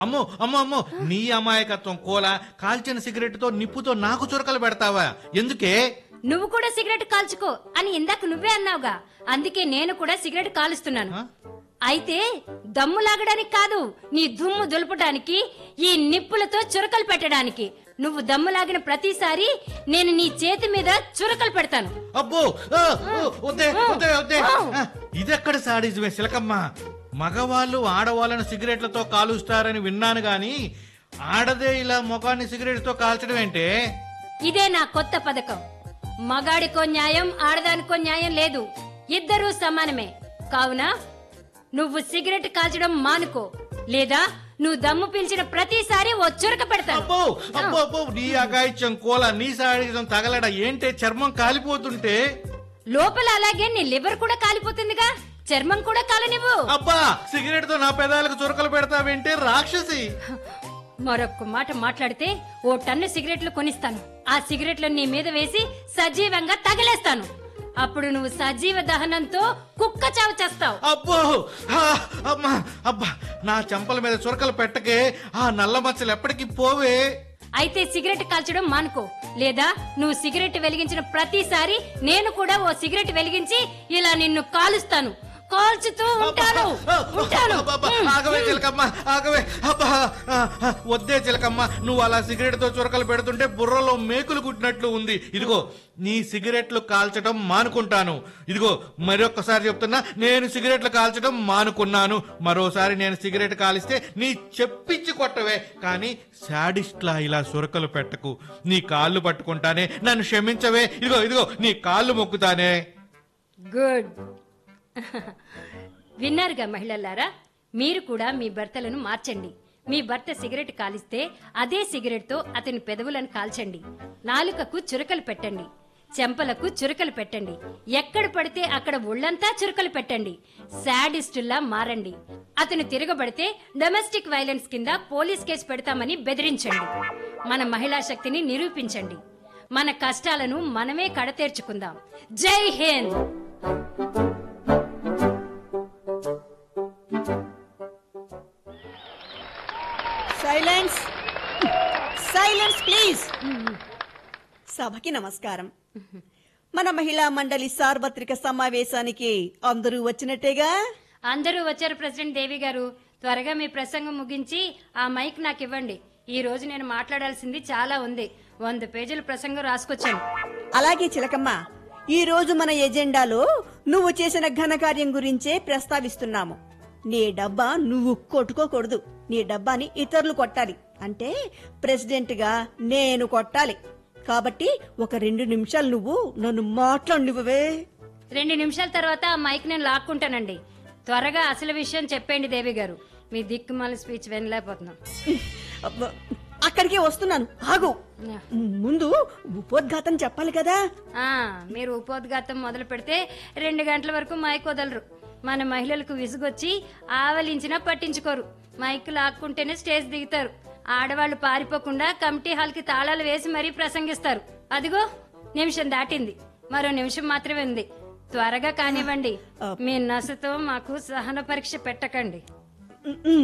అమ్మో అమ్మో అమ్మో నీ అమాయకత్వం కోల కాల్చిన సిగరెట్ తో నిప్పుతో నాకు చురకలు పెడతావా ఎందుకే నువ్వు కూడా సిగరెట్ కాల్చుకో అని ఇందాక నువ్వే అన్నావుగా అందుకే నేను కూడా సిగరెట్ కాలుస్తున్నాను ఆ? అయితే దమ్ము లాగడానికి కాదు నీ దుమ్ము దులపడానికి ఈ నిప్పులతో చురకలు పెట్టడానికి నువ్వు దమ్ము లాగిన ప్రతిసారి నేను నీ చేతి మీద చురకలు పెడతాను అబ్బో ఆ, ఓ, వద్దే వద్దే వద్దే ఆ, ఇదెక్కడ సాడిజమే సిలకమ్మ మగవాళ్ళు ఆడవాళ్ళను సిగరెట్లతో కాలుస్తారని విన్నాను గాని ఆడదే ఇలా ముఖాన్ని సిగరెట్ తో కాల్చడం ఏంటే ఇదే నా కొత్త పథకం మగాడికో న్యాయం ఆడదానికో న్యాయం లేదు ఇద్దరూ సమానమే కావున నువ్వు సిగరెట్ కాల్చడం మానుకో లేదా నువ్వు దమ్ము పీల్చిన ప్రతిసారి ఓ చురక పెడతాను అబ్బో అబ్బో అబ్బో నీ అగాయిత్యం కోల నీ సాడిజం తగలడ ఏంటే చర్మం కాలిపోతుంటే లోపల అలాగే నీ లివర్ కూడా కాలిపోతుందిగా చర్మం కూడా కాలనివ్వు అబ్బా సిగరెట్ తో నా పెదాలకు చురకలు పెడతావేంటే రాక్షసి మరొక్క మాట మాట్లాడితే ఓ టన్ను సిగరెట్లు కొనిస్తాను ఆ సిగరెట్లు నీ మీద వేసి సజీవంగా తగిలేస్తాను అప్పుడు నువ్వు సజీవ దహనంతో కుక్క చావు చేస్తావు అబ్బో ఆ, అమ్మా అబ్బా నా చెంపల మీద చురకలు పెట్టకే ఆ నల్ల మచ్చలు ఎప్పటికి పోవే అయితే సిగరెట్ కాల్చడం మానుకో లేదా నువ్వు సిగరెట్ వెలిగించిన ప్రతిసారి నేను కూడా ఓ సిగరెట్ వెలిగించి ఇలా నిన్ను కాలుస్తాను కాల్చుతూ ఉంటాను ఉంటాను అబ్బబ్బా, ఆగవే చిలకమ్మ ఆగవే అబ్బా ఆ, ఆ, వద్దే చిలకమ్మ నువ్వు అలా సిగరెట్ తో చురకలు పెడుతుంటే బుర్రలో మేకులు కుట్టినట్లు ఉంది ఇదిగో నీ సిగరెట్లు కాల్చడం మానుకుంటాను ఇదిగో మరొక్కసారి చెప్తున్నా నేను సిగరెట్లు కాల్చడం మానుకున్నాను మరోసారి నేను సిగరెట్ కాలిస్తే నీ చెప్పించి కొట్టవే కానీ శాడిస్ట్లా ఇలా సురకలు పెట్టకు నీ కాళ్ళు పట్టుకుంటానే నన్ను క్షమించవే ఇదిగో ఇదిగో నీ కాళ్ళు మొక్కుతానే గుడ్ విన్నారుగా మహిళలారా మీరు కూడా మీ భర్తలను మార్చండి మీ భర్త సిగరెట్ కాలిస్తే అదే సిగరెట్ తో అతని పెదవులను కాల్చండి నాలుకకు చురకలు పెట్టండి చెంపలకు చురకలు పెట్టండి ఎక్కడ పడితే అక్కడ ఒళ్ళంతా చురకలు పెట్టండి శాడిస్టుల్లా మారండి అతను తిరగబడితే డొమెస్టిక్ వైలెన్స్ కింద పోలీస్ కేసు పెడతామని బెదిరించండి మన మహిళా శక్తిని నిరూపించండి మన కష్టాలను మనమే కడతేర్చుకుందాం జై హింద్ సైలెన్స్ సైలెన్స్ ప్లీజ్ సభకి నమస్కారం మన మహిళా మండలి సార్వత్రిక సమావేశానికి అందరూ వచ్చినట్టేగా అందరూ వచ్చారు ప్రెసిడెంట్ దేవి గారు త్వరగా మీ ప్రసంగం ముగించి ఆ మైక్ నాకు ఇవ్వండి ఈ రోజు నేను మాట్లాడాల్సింది చాలా ఉంది వంద పేజీల ప్రసంగం రాసుకొచ్చాను అలాగే చిలకమ్మ ఈ రోజు మన ఎజెండాలో నువ్వు చేసిన ఘనకార్యం గురించే ప్రస్తావిస్తున్నాము నీ డబ్బా నువ్వు కొట్టుకోకూడదు నీ డబ్బాని ఇతరులు కొట్టాలి అంటే ప్రెసిడెంట్ గా నేను కొట్టాలి కాబట్టి ఒక రెండు నిమిషాలు నువ్వు నన్ను మాట్లాడినివ్వవే రెండు నిమిషాల తర్వాత ఆ మైక్ నేను లాక్కుంటానండి త్వరగా అసలు విషయం చెప్పండి దేవి గారు మీ దిక్కుమాల స్పీచ్ వినలేకపోతున్నాం అబ్బ, అక్కడికే వస్తున్నాను ఆగు ముందు ఉపోద్ఘాతం చెప్పాలి కదా ఆ మీరు ఉపోద్ఘాతం మొదలు పెడితే రెండు గంటల వరకు మైక్ వదలరు మన మహిళలకు విసుగొచ్చి ఆవలించినా పట్టించుకోరు మైక్ లాక్కుంటేనే స్టేజ్ దిగుతారు ఆడవాళ్లు పారిపోకుండా కమిటీ హాల్ కి తాళాలు వేసి మరీ ప్రసంగిస్తారు అదిగో నిమిషం దాటింది మరో నిమిషం మాత్రమే ఉంది త్వరగా కానివ్వండి మీ నసతో మాకు సహన పరీక్ష పెట్టకండి ఉమ్మ్.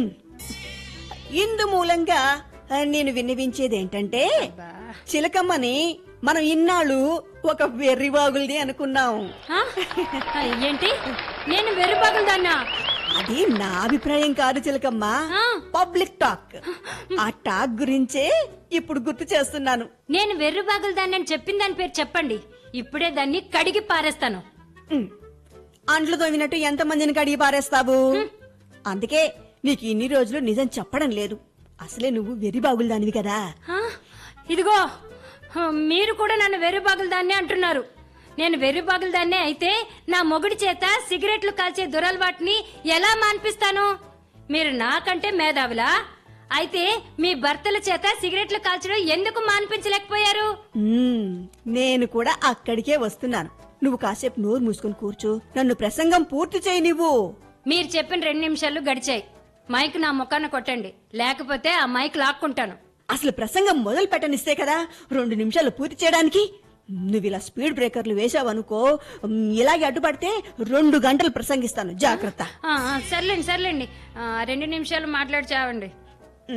ఇందు మూలంగా ఆ, నేను విన్నవించేది ఏంటంటే బా. చిలకమ్మని మనం ఇన్నాళ్ళు ఒక వెర్రివాగుల్ది అనుకున్నాం ఆ? ఏంటి నేను వెర్రిబాగులదాన్నా అది నా అభిప్రాయం కాదు చిలకమ్మ ఆ. పబ్లిక్ టాక్ ఆ టాక్ గురించే ఇప్పుడు గుర్తు చేస్తున్నాను నేను వెర్రిబాగులదాన్ని అని చెప్పిన దాని పేరు చెప్పండి ఇప్పుడే దాన్ని కడిగి పారేస్తాను ఉమ్. అంట్లు తోమినట్టు ఎంతమందిని కడిగి పారేస్తావు అందుకే నీకు ఇన్ని రోజులు నిజం చెప్పడం లేదు అసలే నువ్వు వెర్రిబాగులు దానివి కదా ఆ, ఇదిగో ఆ, మీరు కూడా నన్ను వెర్రిబాగులదాన్ని అంటున్నారు నేను వెర్రిబాగులదాన్నే అయితే నా మొగుడి చేత సిగరెట్లు కాల్చే దురలవాటిని ఎలా మాన్పిస్తాను మీరు నాకంటే మేధావులా అయితే మీ భర్తల చేత సిగరెట్లు కాల్చడం ఎందుకు మాన్పించలేకపోయారు మ్మ్. నేను కూడా అక్కడికే వస్తున్నాను నువ్వు కాసేపు నోరు మూసుకొని కూర్చో నన్ను ప్రసంగం పూర్తి చేయి నువ్వు మీరు చెప్పిన రెండు నిమిషాలు గడిచాయి మైక్ నా ముఖాన కొట్టండి లేకపోతే ఆ మైక్ లాక్కుంటాను అసలు ప్రసంగం మొదలు పెట్టనిస్తే కదా రెండు నిమిషాలు పూర్తి చేయడానికి నువ్వు ఇలా స్పీడ్ బ్రేకర్లు వేసావనుకో మ్, ఇలాగే అడ్డుపడితే రెండు గంటలు ప్రసంగిస్తాను జాగ్రత్త ఆ, ఆ, సర్లేండి సర్లేండి ఆ, రెండు నిమిషాలు మాట్లాడి చావండి